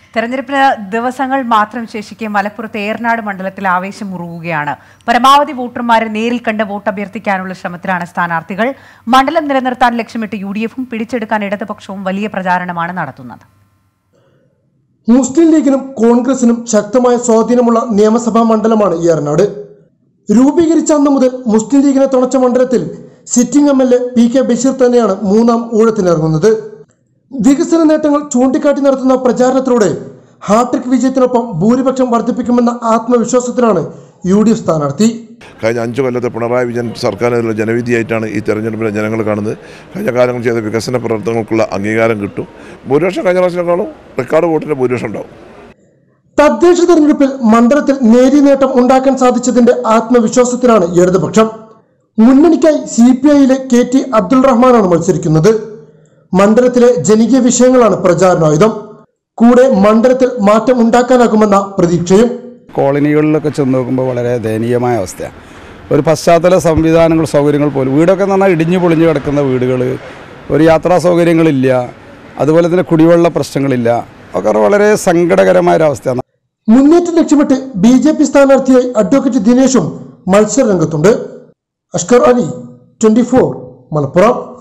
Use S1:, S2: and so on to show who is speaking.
S1: തെരഞ്ഞെടുപ്പിന് ദിവസങ്ങൾ മാത്രം ശേഷിക്കെ മലപ്പുറത്ത് ഏറനാട് മണ്ഡലത്തിൽ ആവേശം മുറുകുകയാണ് പരമാവധി വോട്ടർമാരെ നേരിൽ കണ്ട് വോട്ട് അഭ്യർത്ഥിക്കാനുള്ള ശ്രമത്തിലാണ് സ്ഥാനാർത്ഥികൾ മണ്ഡലം നിലനിർത്താൻ ലക്ഷ്യമിട്ട് യു ഡി എഫും പിടിച്ചെടുക്കാൻ ഇടതുപക്ഷവും വലിയ പ്രചാരണമാണ് നടത്തുന്നത്
S2: മുസ്ലിം ലീഗിനും കോൺഗ്രസിനും ശക്തമായ സ്വാധീനമുള്ള നിയമസഭാ മണ്ഡലമാണ് ഏറനാട് രൂപീകരിച്ച അന്ന് മുതൽ മുസ്ലിം ലീഗിനെ തുണച്ച മണ്ഡലത്തിൽ sitting M L A P K Basheer തന്നെയാണ് മൂന്നാം ഊഴത്തിനിറങ്ങുന്നത് വികസന നേട്ടങ്ങൾ ചൂണ്ടിക്കാട്ടി നടത്തുന്ന പ്രചാരണത്തിലൂടെ ഹാട്രിക് വിജയത്തിനൊപ്പം ഭൂരിപക്ഷം വർദ്ധിപ്പിക്കുമെന്ന ആത്മവിശ്വാസത്തിലാണ് യു ഡി എഫ് സ്ഥാനാർത്ഥി
S3: കഴിഞ്ഞ അഞ്ച് കൊല്ലത്തെ പിണറായി വിജയൻ സർക്കാരിനുള്ള ജനവിധിയായിട്ടാണ് ഈ തെരഞ്ഞെടുപ്പിനെ ജനങ്ങൾ കാണുന്നത് കഴിഞ്ഞ കാലങ്ങൾ ചെയ്ത വികസന പ്രവർത്തനങ്ങൾക്കുള്ള അംഗീകാരം കിട്ടും ഭൂരിപക്ഷം കഴിഞ്ഞ പ്രാവശ്യത്തിനേക്കാളും റെക്കോർഡ് വോട്ടിൻ്റെ ഭൂരിപക്ഷം ഉണ്ടാവും
S2: തദ്ദേശ തെരഞ്ഞെടുപ്പിൽ മണ്ഡലത്തിൽ നേരിയ നേട്ടം ഉണ്ടാക്കാൻ സാധിച്ചതിന്റെ ആത്മവിശ്വാസത്തിലാണ് ഇടതുപക്ഷം മുന്നണിക്കായി സി പി ഐയിലെ കെ ടി അബ്ദുൾ റഹ്മാനാണ് മത്സരിക്കുന്നത് മണ്ഡലത്തിലെ ജനകീയ വിഷയങ്ങളാണ് പ്രചാരണായുധം കൂടെ മണ്ഡലത്തിൽ മാറ്റം ഉണ്ടാക്കാനാകുമെന്ന പ്രതീക്ഷയും
S4: കോളനികളിലൊക്കെ ചെന്ന് നോക്കുമ്പോൾ വളരെ ദയനീയമായ അവസ്ഥയാണ് ഒരു പശ്ചാത്തല സംവിധാനങ്ങൾ സൗകര്യങ്ങൾ പോലും വീടൊക്കെ എന്ന് പറഞ്ഞാൽ ഇടിഞ്ഞു പൊളിഞ്ഞു കിടക്കുന്ന വീടുകൾ ഒരു യാത്രാ സൗകര്യങ്ങളില്ല അതുപോലെ തന്നെ കുടിവെള്ള പ്രശ്നങ്ങളില്ല ഒക്കെ വളരെ സങ്കടകരമായ ഒരു അവസ്ഥയാണ്
S2: മുന്നേറ്റം ലക്ഷ്യമിട്ട് ബി ജെ പി സ്ഥാനാർത്ഥിയായി അഡ്വക്കേറ്റ് ദിനേശും മത്സര രംഗത്തുണ്ട് അഷ്കർ അലി ട്വന്റി ഫോർ മലപ്പുറം